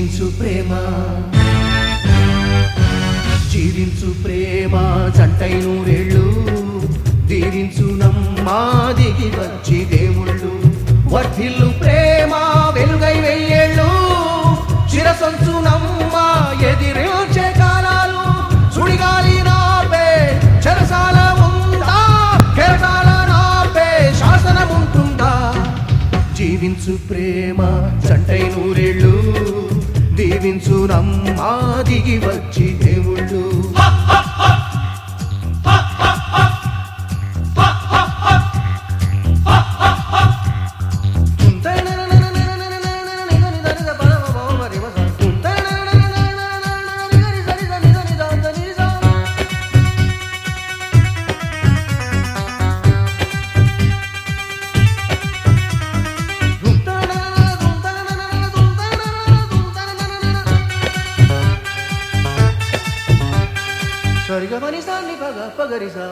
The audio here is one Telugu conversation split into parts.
జీవించు ప్రేమ జీవించు ప్రేమ జంటై నూరేళ్ళు దీవించు నమ్మా దిగి వచ్చి దేవుళ్ళు వర్ధిల్లు ప్రేమ వెలుగై వెయ్యేళ్ళు చిరసొంచు నమ్మా ఎదిరించే కాలాలు సుడిగాలి నాపే చెరసాల ఉందా కెరటాల నాపే శాసనం ఉంటుందా జీవించు ప్రేమ జంటై నూరేళ్ళు దీవించు నమ్మా దిగి వచ్చి దేవుళ్ళు సరిగా మనిసా ని పగ పగరిసా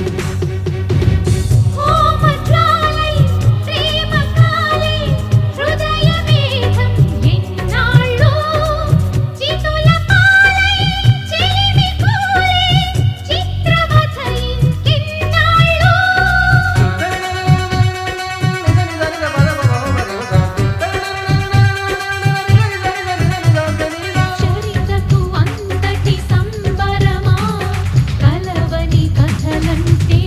కోమట్లాలై ప్రేమకాలై హృదయవేదం ఎన్నాళ్ళు చితుల పాలై చెలిమి కోలే చిత్రవథ ఇంకెన్నాళ్ళు చరితకు అంతటి సంబరమా కలవని కథలంటే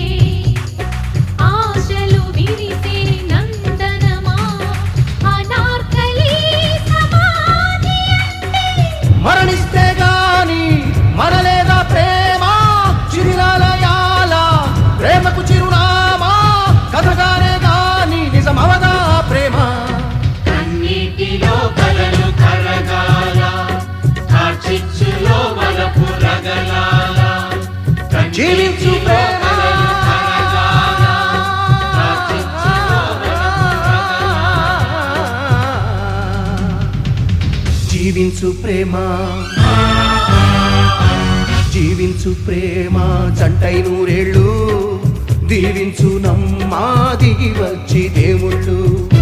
ఆశలు విరిసే నందనమా అనార్కలి సమాధి అంటే మరణిస్తే గాని మరలేదా ప్రేమ చిరునాలయాల ప్రేమకు చిరునామా కథగానే గాని నిజమవదా ప్రేమ కన్నీటిలో కలలు కరగాల కార్చిచ్చులో వలపు రగలాల జీవించు కన్నీటిలో ప్రేమ కలలు కరగాల కార్చిచ్చులో వలపు జీవించు ప్రేమ జీవించు ప్రేమ జంటై నూరేళ్ళు దీవించు నమ్మా దిగి వచ్చి దేవుళ్ళు